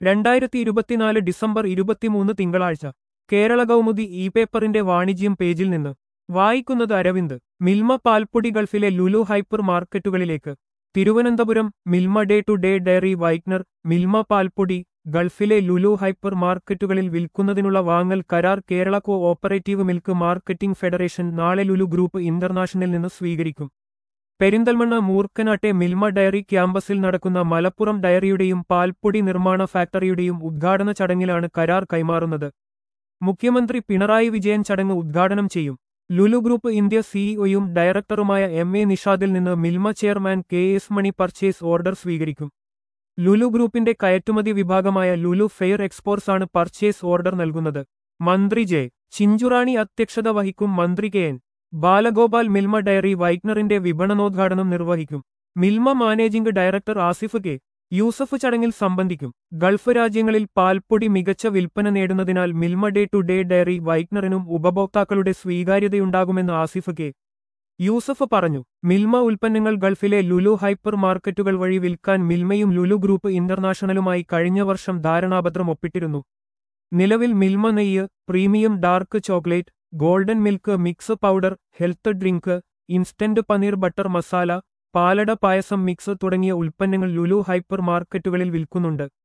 രണ്ടായിരത്തി ഇരുപത്തിനാല് ഡിസംബർ ഇരുപത്തിമൂന്ന് തിങ്കളാഴ്ച കേരള കൗമുദി ഇ പേപ്പറിന്റെ വാണിജ്യം പേജിൽ നിന്ന് വായിക്കുന്നത് അരവിന്ദ് മിൽമ പാൽപ്പൊടി ഗൾഫിലെ ലുലു ഹൈപ്പർ മാർക്കറ്റുകളിലേക്ക് Thiruvananthapuram Milma day to day dairy whitener Milma പാൽപ്പൊടി ഗൾഫിലെ ലുലു ഹൈപ്പർ മാർക്കറ്റുകളിൽ വിൽക്കുന്നതിനുള്ള വാങ്ങൽ കരാർ Kerala cooperative milk marketing federation നാളെ ലുലു ഗ്രൂപ്പ് ഇന്റർനാഷണൽ നിന്ന് സ്വീകരിക്കും പെരിന്തൽമണ്ണ മൂർക്കനാട്ടെ മിൽമ ഡയറി ക്യാമ്പസിൽ നടക്കുന്ന മലപ്പുറം ഡയറിയുടെയും പാൽപ്പൊടി നിർമ്മാണ ഫാക്ടറിയുടെയും ഉദ്ഘാടന ചടങ്ങിലാണ് കരാർ കൈമാറുന്നത് മുഖ്യമന്ത്രി പിണറായി വിജയൻ ചടങ്ങ് ഉദ്ഘാടനം ചെയ്യും ലുലു ഗ്രൂപ്പ് ഇന്ത്യ സിഇഒയും ഡയറക്ടറുമായ എം എ നിഷാദിൽ നിന്ന് Milma chairman K S Mani purchase order സ്വീകരിക്കും ലുലു ഗ്രൂപ്പിന്റെ കയറ്റുമതി വിഭാഗമായ ലുലു ഫെയർ എക്സ്പോർട്സ് ആണ് പർച്ചേസ് ഓർഡർ നൽകുന്നത് മന്ത്രി ജെ ചിഞ്ചുറാണി അധ്യക്ഷത വഹിക്കും മന്ത്രി K N Balagopal Milma dairy വൈറ്റ്നറിന്റെ വിപണനോദ്ഘാടനം നിർവഹിക്കും Milma managing director Asif K Yusuf ചടങ്ങിൽ സംബന്ധിക്കും ഗൾഫ് രാജ്യങ്ങളിൽ പാൽപ്പൊടി മികച്ച വിൽപ്പന നേടുന്നതിനാൽ Milma day to day dairy വൈറ്റ്നറിനും ഉപഭോക്താക്കളുടെ സ്വീകാര്യതയുണ്ടാകുമെന്ന് ആസിഫ് കെ യൂസഫ് പറഞ്ഞു മിൽമ ഉൽപ്പന്നങ്ങൾ ഗൾഫിലെ ലുലു ഹൈപ്പർ മാർക്കറ്റുകൾ വഴി വിൽക്കാൻ മിൽമയും ലുലു ഗ്രൂപ്പ് ഇന്റർനാഷണലുമായി കഴിഞ്ഞ വർഷം ധാരണാപത്രം ഒപ്പിട്ടിരുന്നു നിലവിൽ മിൽമ നെയ്യ് premium dark chocolate golden milk mix powder health drink instant paneer butter masala പാലട പായസം മിക്സ് തുടങ്ങിയ ഉൽപ്പന്നങ്ങൾ ലുലു ഹൈപ്പർ മാർക്കറ്റുകളിൽ വിൽക്കുന്നുണ്ട്